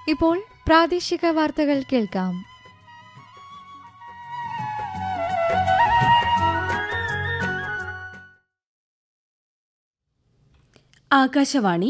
ഇപ്പോൾ പ്രാദേശിക വാർത്തകൾ കേൾക്കാം ആകാശവാണി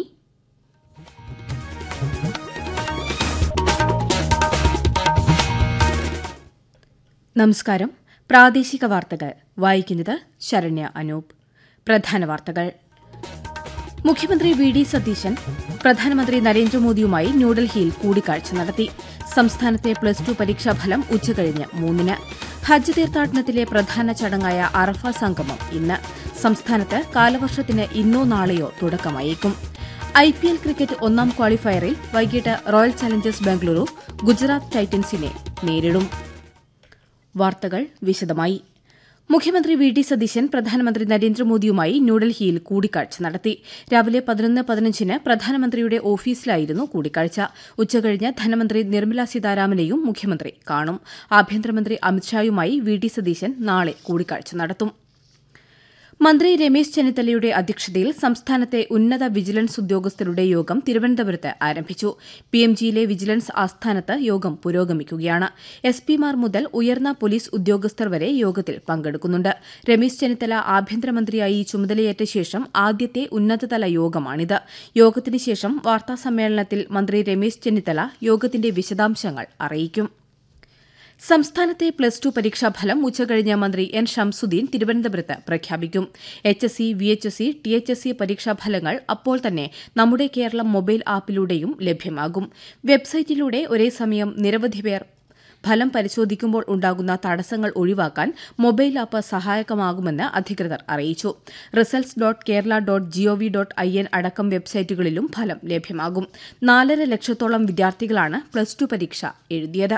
നമസ്കാരം പ്രാദേശിക വാർത്തകൾ വായിക്കുന്നത് ശരണ്യ അനൂപ് പ്രധാന വാർത്തകൾ മുഖ്യമന്ത്രി വി ഡി സതീശൻ പ്രധാനമന്ത്രി നരേന്ദ്രമോദിയുമായി ന്യൂഡൽഹിയിൽ കൂടിക്കാഴ്ച നടത്തി സംസ്ഥാനത്തെ പ്ലസ് ടു പരീക്ഷാഫലം ഉച്ചകഴിഞ്ഞ് മൂന്നിന് ഹജ്ജ് തീർത്ഥാടനത്തിലെ പ്രധാന ചടങ്ങായ അറഫ സംഗമം ഇന്ന് സംസ്ഥാനത്ത് കാലവർഷത്തിന് ഇന്നോ നാളെയോ തുടക്കമായേക്കും ഐ പി എൽ ക്രിക്കറ്റ് ഒന്നാം ക്വാളിഫയറിൽ വൈകിട്ട് റോയൽ ചലഞ്ചേഴ്സ് ബംഗളൂരു ഗുജറാത്ത് ടൈറ്റൻസിനെ നേരിടും വാർത്തകൾ വിശദമായി മുഖ്യമന്ത്രി വി ഡി സതീശൻ പ്രധാനമന്ത്രി നരേന്ദ്രമോദിയുമായി ന്യൂഡൽഹിയിൽ കൂടിക്കാഴ്ച നടത്തി രാവിലെ പതിനൊന്ന് പതിനഞ്ചിന് പ്രധാനമന്ത്രിയുടെ ഓഫീസിലായിരുന്നു കൂടിക്കാഴ്ച ഉച്ചകഴിഞ്ഞ് ധനമന്ത്രി നിർമ്മല സീതാരാമനെയും മുഖ്യമന്ത്രി കാണും ആഭ്യന്തരമന്ത്രി അമിത്ഷായുമായി വി ഡി സതീശൻ നാളെ കൂടിക്കാഴ്ച നടത്തും മന്ത്രി രമേശ് ചെന്നിത്തലയുടെ അധ്യക്ഷതയിൽ സംസ്ഥാനത്തെ ഉന്നത വിജിലൻസ് ഉദ്യോഗസ്ഥരുടെ യോഗം തിരുവനന്തപുരത്ത് ആരംഭിച്ചു പിഎംജിയിലെ വിജിലൻസ് ആസ്ഥാനത്ത് യോഗം പുരോഗമിക്കുകയാണ് എസ് പിമാർ മുതൽ ഉയർന്ന പോലീസ് ഉദ്യോഗസ്ഥർ വരെ യോഗത്തിൽ പങ്കെടുക്കുന്നുണ്ട് രമേശ് ചെന്നിത്തല ആഭ്യന്തരമന്ത്രിയായി ചുമതലയേറ്റ ശേഷം ആദ്യത്തെ ഉന്നതതല യോഗമാണിത് യോഗത്തിന് ശേഷം വാർത്താസമ്മേളനത്തിൽ മന്ത്രി രമേശ് ചെന്നിത്തല യോഗത്തിന്റെ വിശദാംശങ്ങൾ അറിയിക്കും സംസ്ഥാനത്തെ പ്ലസ് ടു പരീക്ഷാഫലം ഉച്ചകഴിഞ്ഞ് മന്ത്രി എൻ ഷംസുദ്ദീൻ തിരുവനന്തപുരത്ത് പ്രഖ്യാപിക്കും H S C V H S C T H S C പരീക്ഷാഫലങ്ങൾ അപ്പോൾ തന്നെ നമ്മുടെ കേരളം മൊബൈൽ ആപ്പിലൂടെയും ലഭ്യമാകും വെബ്സൈറ്റിലൂടെ ഒരേ സമയം നിരവധി പേർ ഫലം പരിശോധിക്കുമ്പോൾ ഉണ്ടാകുന്ന തടസ്സങ്ങൾ ഒഴിവാക്കാൻ മൊബൈൽ ആപ്പ് സഹായകമാകുമെന്ന് അധികൃതർ അറിയിച്ചു results dot Kerala dot G O V dot I N അടക്കം വെബ്സൈറ്റുകളിലും ഫലം ലഭ്യമാകും നാലര ലക്ഷത്തോളം വിദ്യാർത്ഥികളാണ് പ്ലസ് ടു പരീക്ഷ എഴുതിയത്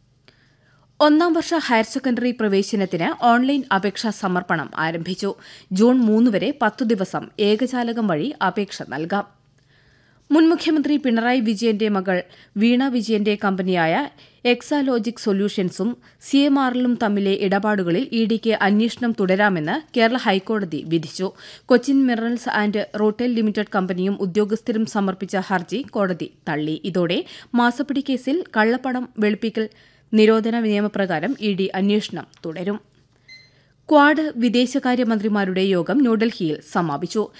ഒന്നാം വർഷ ഹയർ സെക്കൻഡറി പ്രവേശനത്തിന് ഓൺലൈൻ അപേക്ഷാ സമർപ്പണം ആരംഭിച്ചു ജൂൺ മൂന്ന് വരെ പത്തു ദിവസം ഏകജാലകം വഴി അപേക്ഷ നൽകാം മുൻ മുഖ്യമന്ത്രി പിണറായി വിജയന്റെ മകൾ വീണ വിജയന്റെ കമ്പനിയായ എക്സാലോജിക് സൊല്യൂഷൻസും സി എം ആറിലും തമ്മിലെ ഇടപാടുകളിൽ ഇ ഡിക്ക് അന്വേഷണം തുടരാമെന്ന് കേരള ഹൈക്കോടതി വിധിച്ചു Cochin minerals and rutile limited കമ്പനിയും ഉദ്യോഗസ്ഥരും സമർപ്പിച്ച ഹർജി കോടതി തള്ളി ഇതോടെ മാസപ്പിടി കേസിൽ കള്ളപ്പണം വെളുപ്പിക്കൽ നിരോധന നിയമപ്രകാരം ഇ ഡി അന്വേഷണം തുടരും ക്വാഡ് വിദേശകാര്യമന്ത്രിമാരുടെ യോഗം ന്യൂഡൽഹിയിൽ സമാപിച്ചു